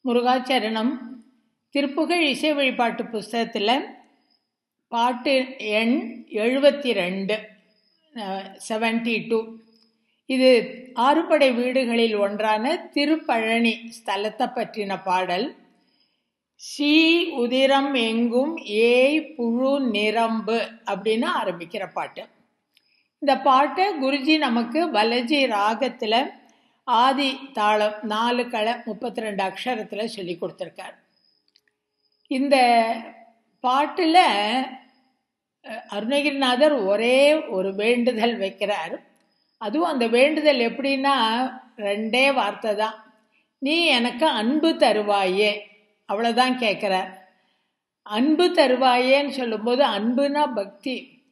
முருகாச்சரணம் திருப்புகழ் இசை வழிபாட்டு புஸ்தகத்தில் பாட்டு எண் எழுபத்தி ரெண்டு செவன்டி டூ இது ஆறுபடை வீடுகளில் ஒன்றான திருப்பழனி ஸ்தலத்தை பற்றின பாடல் ஷீ உதிரம் எங்கும் ஏய் புழு நிரம்பு அப்படின்னு ஆரம்பிக்கிற பாட்டு இந்த பாட்டை குருஜி நமக்கு வலஜி ராகத்தில் ஆதி தாளம் நாலு களை முப்பத்தி ரெண்டு அக்ஷரத்தில் சொல்லி கொடுத்துருக்கார் இந்த பாட்டில் அருணகிரிநாதர் ஒரே ஒரு வேண்டுதல் வைக்கிறார் அதுவும் அந்த வேண்டுதல் எப்படின்னா ரெண்டே வார்த்தை தான் நீ எனக்கு அன்பு தருவாயே அவ்வளோதான் கேட்குறார் அன்பு தருவாயேன்னு சொல்லும்போது அன்புனா பக்தி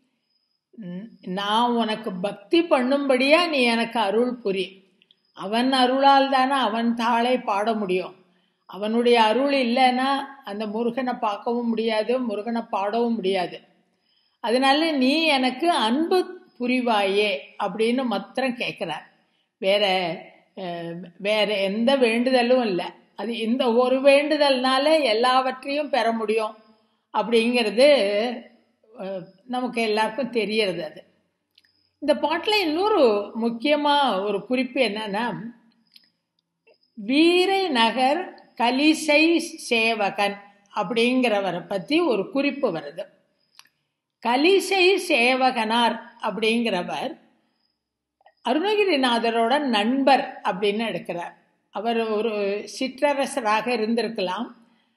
நான் உனக்கு பக்தி பண்ணும்படியா நீ எனக்கு அருள் புரி அவன் அருளால் தானே அவன் தாளை பாட முடியும் அவனுடைய அருள் இல்லைன்னா அந்த முருகனை பார்க்கவும் முடியாது முருகனை பாடவும் முடியாது அதனால நீ எனக்கு அன்பு புரிவாயே அப்படின்னு மாத்திரம் கேட்குறார் வேற வேற எந்த வேண்டுதலும் இல்லை அது இந்த ஒரு வேண்டுதல்னால எல்லாவற்றையும் பெற முடியும் அப்படிங்கிறது நமக்கு எல்லாருக்கும் தெரியறது அது இந்த பாட்டில் இன்னொரு முக்கியமாக ஒரு குறிப்பு என்னன்னா வீரை நகர் கலிசை சேவகன் அப்படிங்கிறவரை பற்றி ஒரு குறிப்பு வருது கலிசை சேவகனார் அப்படிங்கிறவர் அருணகிரிநாதரோட நண்பர் அப்படின்னு எடுக்கிறார் அவர் ஒரு சிற்றரசராக இருந்திருக்கலாம்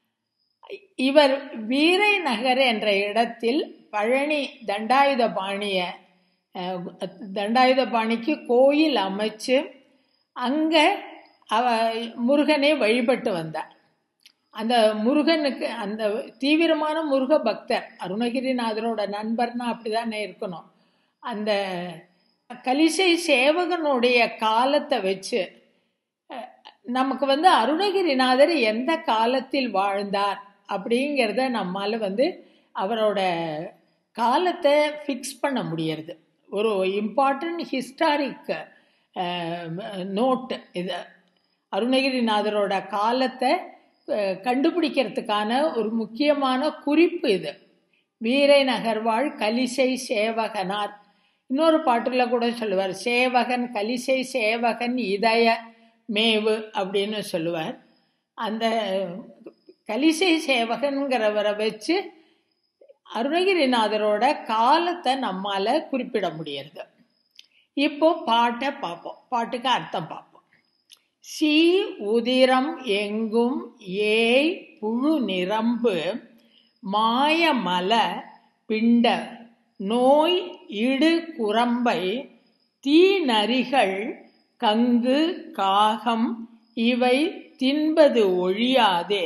இவர் வீரை நகர் என்ற இடத்தில் பழனி தண்டாயுத பாணிய தண்டாயுத பாணிக்கு கோயில் அமைச்சு அங்கே அவ முருகனை வழிபட்டு வந்தார் அந்த முருகனுக்கு அந்த தீவிரமான முருக பக்தர் அருணகிரிநாதரோட நண்பர்னா அப்படிதானே இருக்கணும் அந்த கலிசை சேவகனுடைய காலத்தை வச்சு நமக்கு வந்து அருணகிரிநாதர் எந்த காலத்தில் வாழ்ந்தார் அப்படிங்கிறத நம்மால் வந்து அவரோட காலத்தை ஃபிக்ஸ் பண்ண முடியறது ஒரு இம்பார்ட்டன்ட் ஹிஸ்டாரிக் நோட் இது அருணகிரிநாதரோட காலத்தை கண்டுபிடிக்கிறதுக்கான ஒரு முக்கியமான குறிப்பு இது வீரை நகர்வாழ் கலிசை சேவகனார் இன்னொரு பாட்டில் கூட சொல்லுவார் சேவகன் கலிசை சேவகன் இதய மேவு அப்படின்னு சொல்லுவார் அந்த கலிசை சேவகன்கிறவரை வச்சு அருணகிரிநாதரோட காலத்தை நம்மால் குறிப்பிட முடியறது இப்போ பாட்டை பார்ப்போம் பாட்டுக்கு அர்த்தம் பார்ப்போம் சி உதிரம் எங்கும் ஏய் புழு நிரம்பு மாயமல பிண்ட நோய் இடு குரம்பை தீநரிகள் கங்கு காகம் இவை தின்பது ஒழியாதே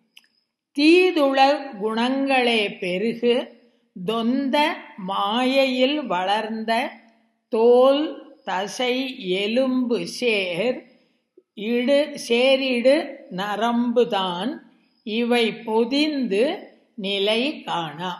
தீதுள குணங்களே பெருகு தொந்த மாயையில் வளர்ந்த தோல் தசை எலும்பு சேர் இடு சேரிடு நரம்புதான் இவை பொதிந்து நிலை காணா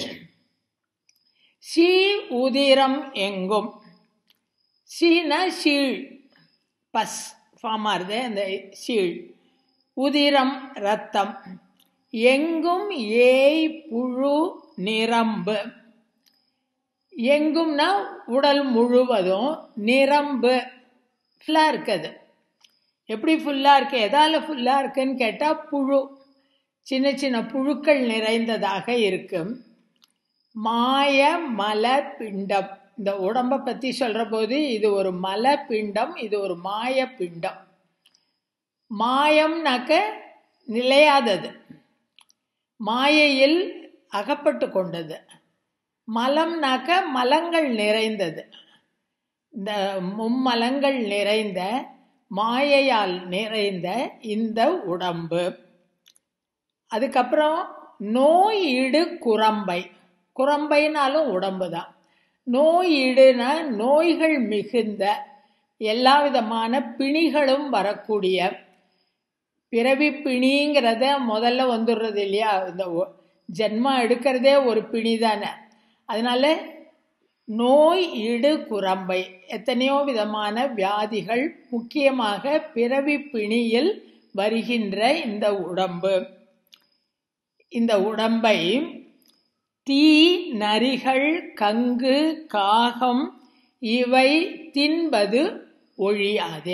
சீ உதிரம் எங்கும் சீன சீழ் பஸ் ஃபார்ம் ஆகுது அந்த சீழ் உதிரம் ரத்தம் எங்கும் ஏய் புழு நிரம்பு எங்கும்னா உடல் முழுவதும் நிரம்பு ஃபுல்லாக இருக்குது எப்படி ஃபுல்லாக இருக்கு எதால் ஃபுல்லாக இருக்குன்னு கேட்டால் புழு சின்ன சின்ன புழுக்கள் நிறைந்ததாக இருக்கும் மாய மல பிண்டம் இந்த உடம்பை பற்றி சொல்கிற போது இது ஒரு மல பிண்டம் இது ஒரு மாய பிண்டம் மாயம்னாக்க நிலையாதது மாயையில் அகப்பட்டு கொண்டது மலம்னாக்க மலங்கள் நிறைந்தது இந்த மும்மலங்கள் நிறைந்த மாயையால் நிறைந்த இந்த உடம்பு அதுக்கப்புறம் நோய் ஈடு குரம்பை குரம்பைனாலும் உடம்பு தான் நோய் ஈடுனா நோய்கள் மிகுந்த எல்லா விதமான பிணிகளும் வரக்கூடிய பிறவி பிணிங்கிறத முதல்ல வந்துடுறது இல்லையா இந்த ஜென்மா எடுக்கிறதே ஒரு பிணி தானே அதனால நோய் இடு குரம்பை எத்தனையோ விதமான வியாதிகள் முக்கியமாக பிறவி பிணியில் வருகின்ற இந்த உடம்பு இந்த உடம்பை தீ நரிகள் கங்கு காகம் இவை தின்பது ஒழியாது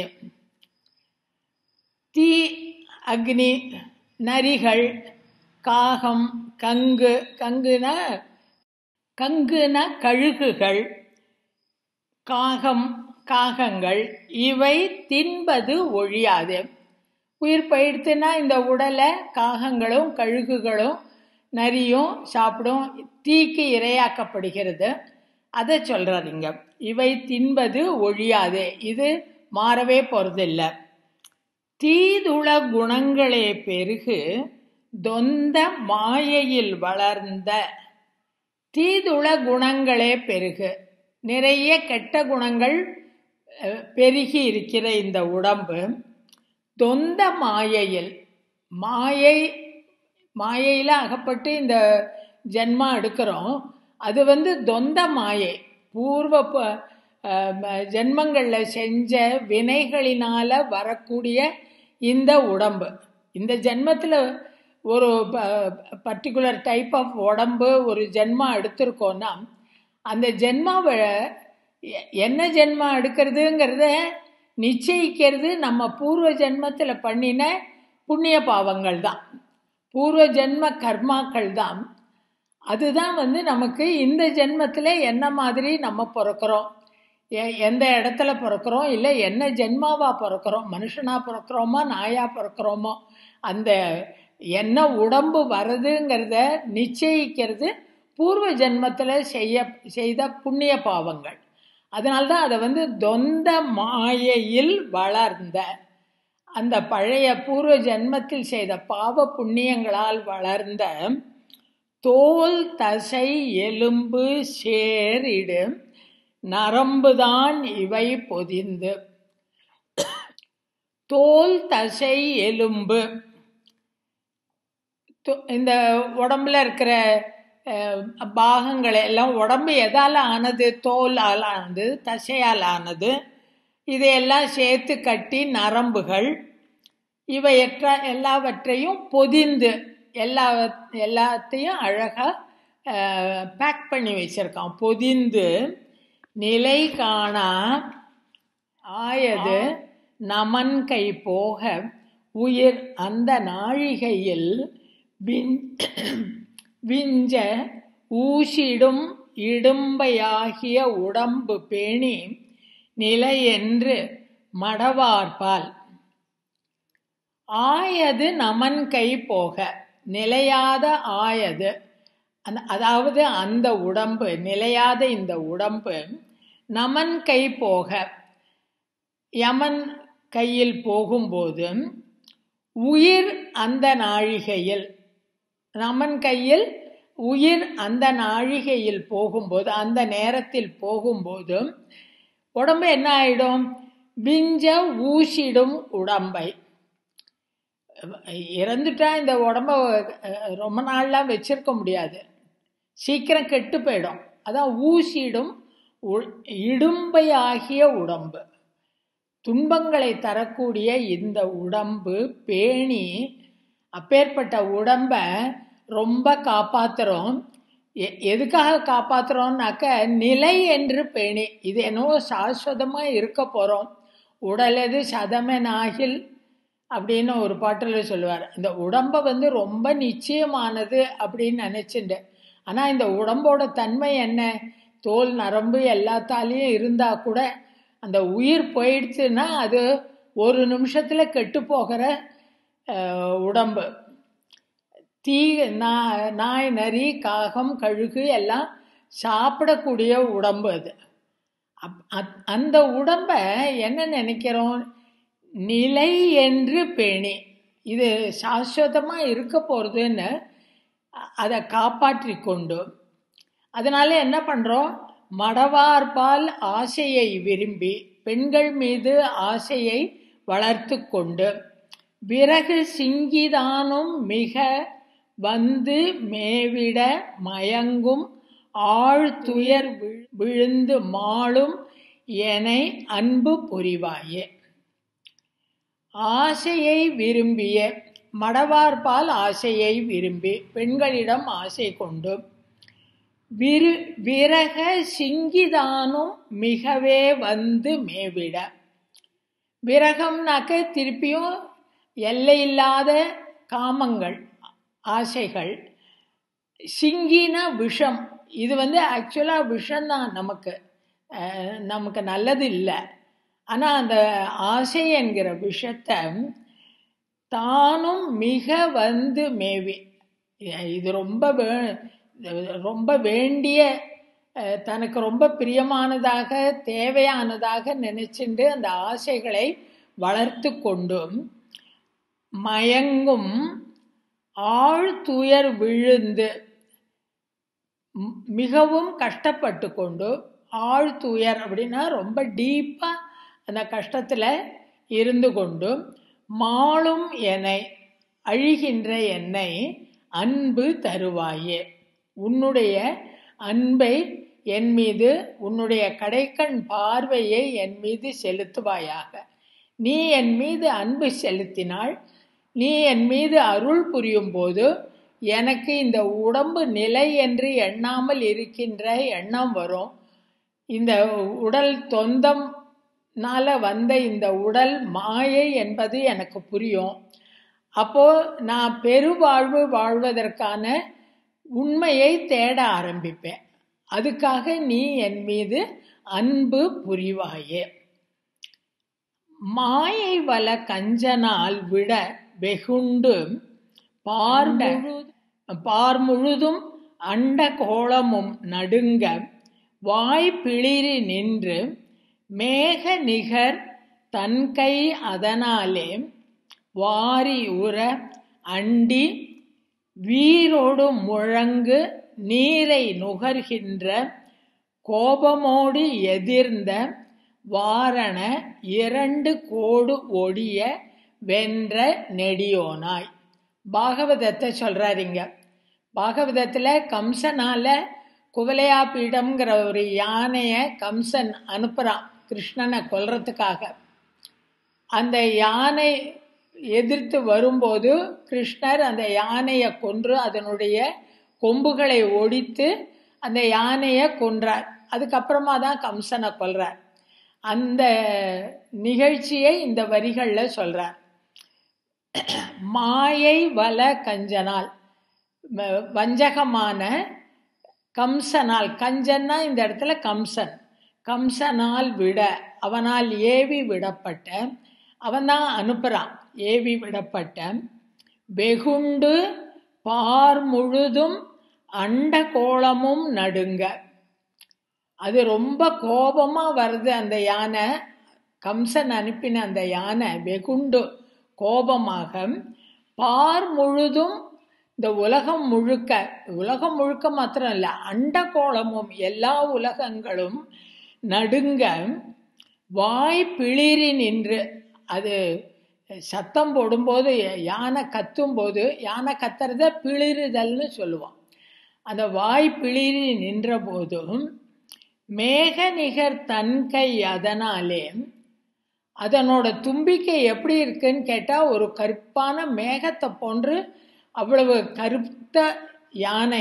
தீ அக்னி நரிகள் காகம் கங்கு கங்குனா கங்குன கழுகுகள் காகம் காகங்கள் இவை தின்பது ஒழியாது உயிர் போயிடுத்துன்னா இந்த உடலை காகங்களும் கழுகுகளும் நரியும் சாப்பிடும் தீக்கு இரையாக்கப்படுகிறது அதை சொல்றார் இங்க இவை தின்பது ஒழியாது இது மாறவே போறதில்ல தீதுள குணங்களே பெருகு தொந்த மாயையில் வளர்ந்த தீதுள குணங்களே பெருகு நிறைய கெட்ட குணங்கள் பெருகி இருக்கிற இந்த உடம்பு தொந்த மாயையில் மாயை மாயையில் அகப்பட்டு இந்த ஜென்மா எடுக்கிறோம் அது வந்து தொந்த மாயை பூர்வ ஜென்மங்களில் செஞ்ச வினைகளினால வரக்கூடிய இந்த உடம்பு இந்த ஜென்மத்தில் ஒரு பர்டிகுலர் டைப் ஆஃப் உடம்பு ஒரு ஜென்மா எடுத்திருக்கோன்னா அந்த ஜென்மாவை என்ன ஜென்மா எடுக்கிறதுங்கிறத நிச்சயிக்கிறது நம்ம பூர்வ ஜென்மத்தில் பண்ணின புண்ணிய பாவங்கள் தான் பூர்வ ஜென்ம கர்மாக்கள் தான் அதுதான் வந்து நமக்கு இந்த ஜென்மத்தில் என்ன மாதிரி நம்ம பிறக்கிறோம் எந்த இடத்துல பிறக்கிறோம் இல்லை என்ன ஜென்மாவா பிறக்கிறோம் மனுஷனா பிறக்கிறோமா நாயா பிறக்கிறோமோ அந்த என்ன உடம்பு வருதுங்கிறத நிச்சயிக்கிறது பூர்வ ஜென்மத்தில் செய்ய செய்த புண்ணிய பாவங்கள் அதனால்தான் அதை வந்து தொந்த மாயையில் வளர்ந்த அந்த பழைய பூர்வ ஜென்மத்தில் செய்த பாவ புண்ணியங்களால் வளர்ந்த தோல் தசை எலும்பு சேரிடு நரம்புதான் இவை பொதிந்து தோல் தசை எலும்பு இந்த உடம்புல இருக்கிற பாகங்களை எல்லாம் உடம்பு எதால் ஆனது தோலால் ஆனது தசையால் ஆனது இதையெல்லாம் சேர்த்து கட்டி நரம்புகள் இவையற்ற எல்லாவற்றையும் பொதிந்து எல்லா எல்லாத்தையும் அழகாக பேக் பண்ணி வச்சிருக்கான் பொதிந்து நிலை காணா ஆயது நமன் கை போக உயிர் அந்த நாழிகையில் விஞ்ச ஊசிடும் இடும்பையாகிய உடம்பு பேணி நிலையென்று மடவார்பால் ஆயது நமன் கை போக நிலையாத ஆயது அந்த அதாவது அந்த உடம்பு நிலையாத இந்த உடம்பு நமன் கை போக யமன் கையில் போகும்போது உயிர் அந்த நாழிகையில் நமன் கையில் உயிர் அந்த நாழிகையில் போகும்போது அந்த நேரத்தில் போகும்போது உடம்பு என்ன ஆயிடும் விஞ்ச ஊசிடும் உடம்பை இறந்துட்டா இந்த உடம்ப ரொம்ப நாள்லாம் வச்சிருக்க முடியாது சீக்கிரம் கெட்டு போயிடும் அதான் ஊசிடும் இடும்பையாகிய உடம்பு துன்பங்களை தரக்கூடிய இந்த உடம்பு பேணி அப்பேற்பட்ட உடம்ப ரொம்ப காப்பாத்துறோம் எதுக்காக காப்பாத்துறோம்னாக்க நிலை என்று பேணி இது என்னவோ சாஸ்வதமாக இருக்க போகிறோம் உடலது சதமெனாகில் அப்படின்னு ஒரு பாட்டில் சொல்லுவார் இந்த உடம்பை வந்து ரொம்ப நிச்சயமானது அப்படின்னு நினச்சிண்டு ஆனால் இந்த உடம்போட தன்மை என்ன தோல் நரம்பு எல்லாத்தாலேயும் இருந்தால் கூட அந்த உயிர் போயிடுச்சுன்னா அது ஒரு நிமிஷத்தில் கெட்டு போகிற உடம்பு தீ நாய் நரி காகம் கழுகு எல்லாம் சாப்பிடக்கூடிய உடம்பு அது அந்த உடம்பை என்ன நினைக்கிறோம் நிலை என்று பேணி இது சாஸ்வதமாக இருக்க போகிறதுன்னு அதை காப்பாற்றி கொண்டு அதனால என்ன பண்ணுறோம் மடவார்பால் ஆசையை விரும்பி பெண்கள் மீது ஆசையை வளர்த்து கொண்டு விறகு சிங்கிதானும் மிக வந்து மேவிட மயங்கும் ஆழ்துயர் விழுந்து மாளும் என அன்பு புரிவாயே ஆசையை விரும்பிய மடவார்பால் ஆசையை விரும்பி பெண்களிடம் ஆசை கொண்டு விரு விரக சிங்கிதானும் மிகவே வந்து மேவிட விரகம்னாக்க திருப்பியும் எல்லையில்லாத காமங்கள் ஆசைகள் சிங்கின விஷம் இது வந்து ஆக்சுவலாக விஷம்தான் நமக்கு அஹ், நமக்கு நல்லது இல்லை ஆனால் அந்த ஆசை என்கிற விஷத்தை தானும் மிக வந்து மேவி இது ரொம்ப வே- ரொம்ப வேண்டிய அஹ், தனக்கு ரொம்ப பிரியமானதாக தேவையானதாக நினைச்சுண்டு அந்த ஆசைகளை வளர்த்து கொண்டும் மயங்கும் ஆழ்துயர் விழுந்து ம், மிகவும் கஷ்டப்பட்டு கொண்டு ஆழ்துயர் அப்படின்னா ரொம்ப டீப்பாக அந்த கஷ்டத்தில் இருந்து கொண்டு மாளும் என்னை அழிகின்ற என்னை அன்பு தருவாயே உன்னுடைய அன்பை என் மீது உன்னுடைய கடைக்கண் பார்வையை என் மீது செலுத்துவாயாக நீ என் மீது அன்பு செலுத்தினால் நீ என் மீது அருள் புரியும் போது எனக்கு இந்த உடம்பு நிலை என்று எண்ணாமல் இருக்கின்ற எண்ணம் வரும் இந்த உடல் தொந்தம்னால வந்த இந்த உடல் மாயை என்பது எனக்கு புரியும் அப்போ நான் பெருவாழ்வு வாழ்வதற்கான உண்மையை தேட ஆரம்பிப்பேன் அதுக்காக நீ என் மீது அன்பு புரிவாயே மாயை வல கஞ்சனால் விட வெகுண்டு பார்ட பார் முழுதும் அண்ட கோளமும் நடுங்க வாய் பிளிரி நின்று மேக நிகர் தன்கை அதனாலே வாரி உற அண்டி வீரோடு முழங்கு நீரை நுகர்கின்ற கோபமோடு எதிர்ந்த வாரண இரண்டு கோடு ஒடிய வென்ற நெடியோனாய் பாகவதத்தை சொல்றாருங்க பாகவதத்தில் கம்சனால குவலையா பீடம்ங்கிற ஒரு யானையை கம்சன் அனுப்புகிறான் கிருஷ்ணனை கொல்றதுக்காக அந்த யானை எதிர்த்து வரும்போது கிருஷ்ணர் அந்த யானையை கொன்று அதனுடைய கொம்புகளை ஒடித்து அந்த யானையை கொன்றார் அதுக்கப்புறமா தான் கம்சனை கொல்றார் அந்த நிகழ்ச்சியை இந்த வரிகளில் சொல்றார் மாயை வல கஞ்சனால் ம- வஞ்சகமான கம்சனால் கஞ்சன்னா இந்த இடத்துல கம்சன் கம்சனால் விட அவனால் ஏவி விடப்பட்ட அவன் தான் அனுப்புகிறான் ஏவி விடப்பட்ட வெகுண்டு பார் முழுதும் அண்ட கோளமும் நடுங்க அது ரொம்ப கோபமா வருது அந்த யானை கம்சன் அனுப்பின அந்த யானை வெகுண்டு கோபமாக பார் முழுதும் இந்த உலகம் முழுக்க உலகம் முழுக்க மாத்திரம் இல்லை அண்ட கோளமும் எல்லா உலகங்களும் நடுங்க வாய் பிளிரி நின்று அது சத்தம் போடும்போது யானை கத்தும்போது யானை கத்துறத பிளிறுதல்னு சொல்லுவோம் அந்த வாய் பிளிரி நின்ற போதும் மேக நிகர் தன்கை அதனாலே அதனோட தும்பிக்கை எப்படி இருக்குன்னு கேட்டால் ஒரு கருப்பான மேகத்தை போன்று அவ்வளவு கருத்த யானை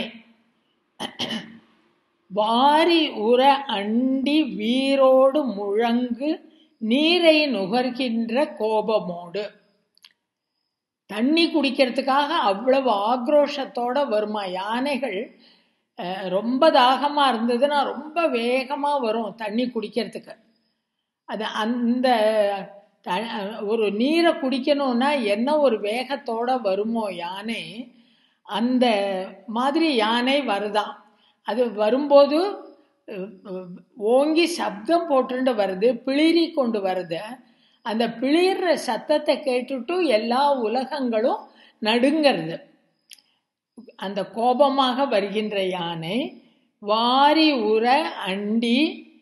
வாரி உற அண்டி வீரோடு முழங்கு நீரை நுகர்கின்ற கோபமோடு தண்ணி குடிக்கிறதுக்காக அவ்வளவு ஆக்ரோஷத்தோட வருமா யானைகள் அஹ், ரொம்ப தாகமாக இருந்ததுன்னா ரொம்ப வேகமாக வரும் தண்ணி குடிக்கிறதுக்கு அது அந்த த- ஒரு நீரை குடிக்கணும்னா என்ன ஒரு வேகத்தோட வருமோ யானை அந்த மாதிரி யானை வருதாம் அது வரும்போது அஹ், அஹ், ஓங்கி சப்தம் போட்டுண்டு வருது பிளிரி கொண்டு வருது அந்த பிளிர்ற சத்தத்தை கேட்டுட்டு எல்லா உலகங்களும் நடுங்கிறது அந்த கோபமாக வருகின்ற யானை வாரி உற அண்டி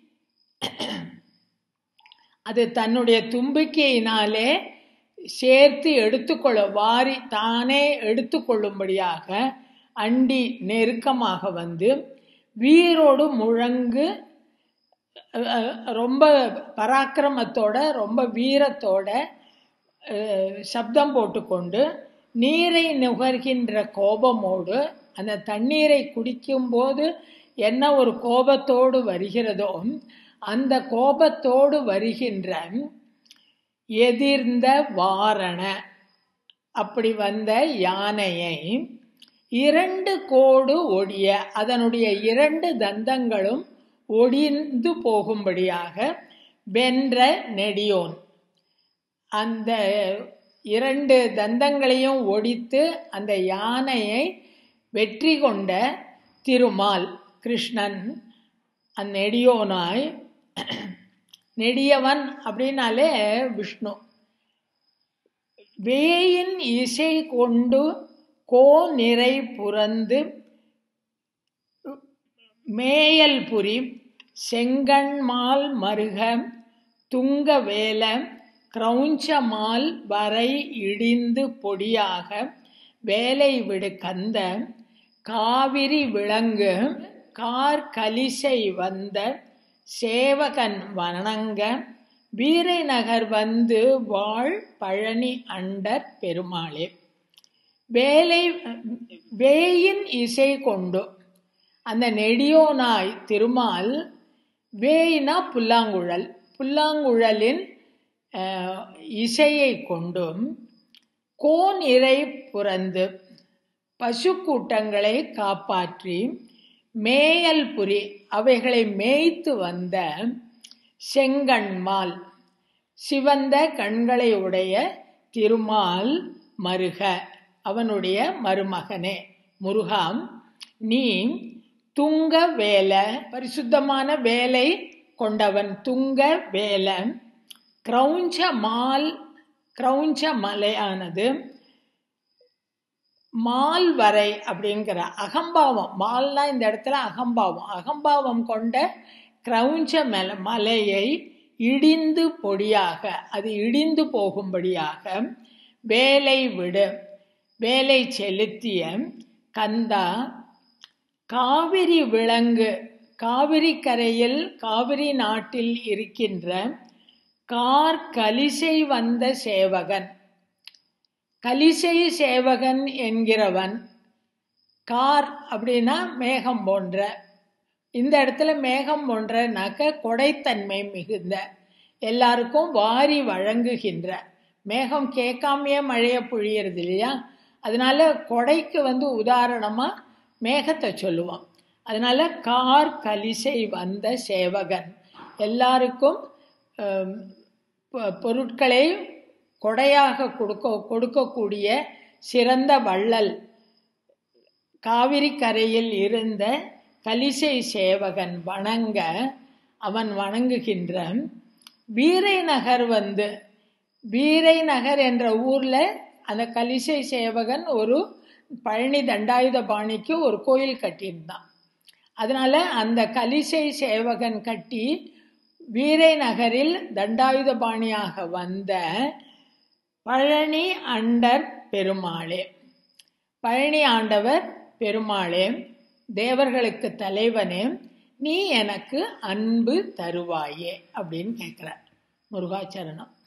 அது தன்னுடைய தும்பிக்கையினாலே சேர்த்து எடுத்துக்கொள்ள வாரி தானே எடுத்துக்கொள்ளும்படியாக அண்டி நெருக்கமாக வந்து வீரோடு முழங்கு அஹ், ரொம்ப பராக்கிரமத்தோட ரொம்ப வீரத்தோட அஹ், சப்தம் போட்டுக்கொண்டு நீரை நுகர்கின்ற கோபமோடு அந்த தண்ணீரை குடிக்கும்போது என்ன ஒரு கோபத்தோடு வருகிறதோ அந்த கோபத்தோடு வருகின்ற எதிர்ந்த வாரண அப்படி வந்த யானையை இரண்டு கோடு ஒடிய அதனுடைய இரண்டு தந்தங்களும் ஒடிந்து போகும்படியாக வென்ற நெடியோன் அந்த இரண்டு தந்தங்களையும் ஒடித்து அந்த யானையை வெற்றி கொண்ட திருமால் கிருஷ்ணன் அந்நெடியோனாய் நெடியவன் அப்படின்னாலே விஷ்ணு வேயின் இசை கொண்டு கோ நிறை புரந்து மேயல் புரி செங்கண்மால் மருக துங்க வேல கிரௌஞ்சமால் வரை இடிந்து பொடியாக வேலை விடு கந்த காவிரி விளங்கு கார் கலிசை வந்த சேவகன் வணங்க வீரை நகர் வந்து வாழ் பழனி அண்டர் பெருமாளே வேலை வேயின் இசை கொண்டு அந்த நெடியோனாய் திருமால் வேயினா புல்லாங்குழல் புல்லாங்குழலின் அஹ், இசையை கொண்டும் கோன் இறை புரந்து பசுக்கூட்டங்களை காப்பாற்றி மேயல் புரி அவைகளை மேய்த்து வந்த செங்கண்மால் சிவந்த கண்களை உடைய திருமால் மருக அவனுடைய மருமகனே முருகாம் நீ துங்க வேல பரிசுத்தமான வேலை கொண்டவன் துங்க வேல கிரௌஞ்ச மால் கிரௌஞ்ச மலையானது மால் வரை அப்படிங்கிற அகம்பாவம் மால்னா இந்த இடத்துல அகம்பாவம் அகம்பாவம் கொண்ட கிரௌஞ்ச மல மலையை இடிந்து பொடியாக அது இடிந்து போகும்படியாக வேலை விடு வேலை செலுத்திய கந்தா காவிரி விலங்கு காவிரி கரையில் காவிரி நாட்டில் இருக்கின்ற கார் கலிசை வந்த சேவகன் கலிசை சேவகன் என்கிறவன் கார் அப்படின்னா மேகம் போன்ற இந்த இடத்துல மேகம் போன்றனாக்க கொடைத்தன்மை மிகுந்த எல்லாருக்கும் வாரி வழங்குகின்ற மேகம் கேட்காமையே மழையை பொழியறது இல்லையா அதனால கொடைக்கு வந்து உதாரணமா மேகத்தை சொல்லுவோம் அதனால கார் கலிசை வந்த சேவகன் எல்லாருக்கும் ஆம், பொ- பொருட்களை கொடையாக கொடுக்க கொடுக்கக்கூடிய சிறந்த வள்ளல் காவிரி கரையில் இருந்த கலிசை சேவகன் வணங்க அவன் வணங்குகின்ற வீரை நகர் வந்து வீரை நகர் என்ற ஊர்ல அந்த கலிசை சேவகன் ஒரு பழனி தண்டாயுதபாணிக்கு ஒரு கோயில் கட்டியிருந்தான் அதனால அந்த கலிசை சேவகன் கட்டி வீரை நகரில் தண்டாயுதபாணியாக வந்த பழனி அண்டர் பெருமாளே பழனி ஆண்டவர் பெருமாளே தேவர்களுக்கு தலைவனே நீ எனக்கு அன்பு தருவாயே அப்படின்னு கேட்குறார் முருகாச்சரணம்